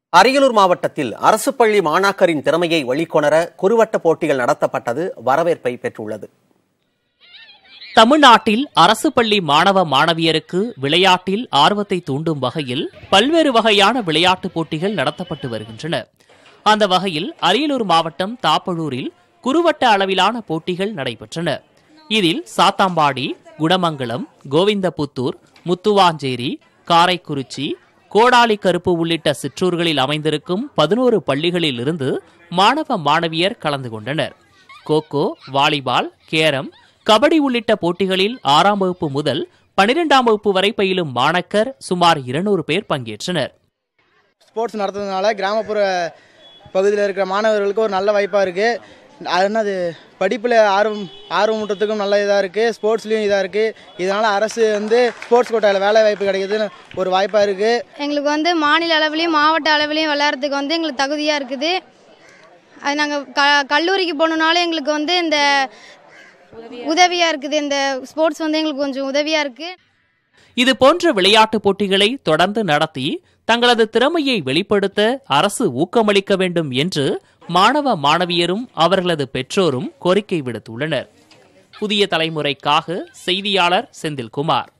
அரியலூர் மாவட்டத்தில் அரசு பள்ளி மாணாக்கரின் திறமையை வெளிக்கொணர குறுவட்ட போட்டிகள் நடத்தப்பட்டது வரவேற்பை பெற்றுள்ளது தமிழ்நாட்டில் அரசு பள்ளி மாணவ மாணவியருக்கு விளையாட்டில் ஆர்வத்தை தூண்டும் வகையில் பல்வேறு வகையான விளையாட்டுப் போட்டிகள் நடத்தப்பட்டு வருகின்றன அந்த வகையில் அரியலூர் மாவட்டம் தாப்பழூரில் குறுவட்ட அளவிலான போட்டிகள் நடைபெற்றன இதில் சாத்தாம்பாடி குடமங்கலம் கோவிந்தபுத்தூர் முத்துவாஞ்சேரி காரைக்குறிச்சி கோடாலி கருப்பு உள்ளிட்ட சிற்றூர்களில் அமைந்திருக்கும் பதினோரு பள்ளிகளில் இருந்து மாணவ மாணவியர் கலந்து கொண்டனர் கோகோ வாலிபால் கேரம் கபடி உள்ளிட்ட போட்டிகளில் ஆறாம் வகுப்பு முதல் பனிரெண்டாம் வகுப்பு வரை பயிலும் மாணக்கர் சுமார் இருநூறு பேர் பங்கேற்றனர் ஸ்போர்ட்ஸ் நடத்துறதுனால கிராமப்புற பகுதியில் இருக்கிற மாணவர்களுக்கு ஒரு நல்ல வாய்ப்பாக இருக்குது அது என்னது படிப்பில் ஆர்வம் ஆர்வம் ஊட்டுறதுக்கும் நல்ல இதாக இருக்குது ஸ்போர்ட்ஸ்லேயும் இதாக இருக்குது இதனால் அரசு வந்து ஸ்போர்ட்ஸ் கோட்டாவில் வேலை வாய்ப்பு கிடைக்குதுன்னு ஒரு வாய்ப்பாக இருக்குது எங்களுக்கு வந்து மாநில அளவுலையும் மாவட்ட அளவுலையும் விளையாடுறதுக்கு வந்து எங்களுக்கு தகுதியாக இருக்குது அது நாங்கள் க கல்லூரிக்கு போகணுன்னாலும் எங்களுக்கு வந்து இந்த உதவியாக இருக்குது இந்த ஸ்போர்ட்ஸ் வந்து எங்களுக்கு கொஞ்சம் உதவியாக இருக்குது இது போன்ற விளையாட்டுப் போட்டிகளை தொடர்ந்து நடத்தி தங்களது திறமையை வெளிப்படுத்த அரசு ஊக்கமளிக்க வேண்டும் என்று மாணவ மாணவியரும் அவர்களது பெற்றோரும் கோரிக்கை விடுத்துள்ளனர் புதிய தலைமுறைக்காக செய்தியாளர் செந்தில்குமார்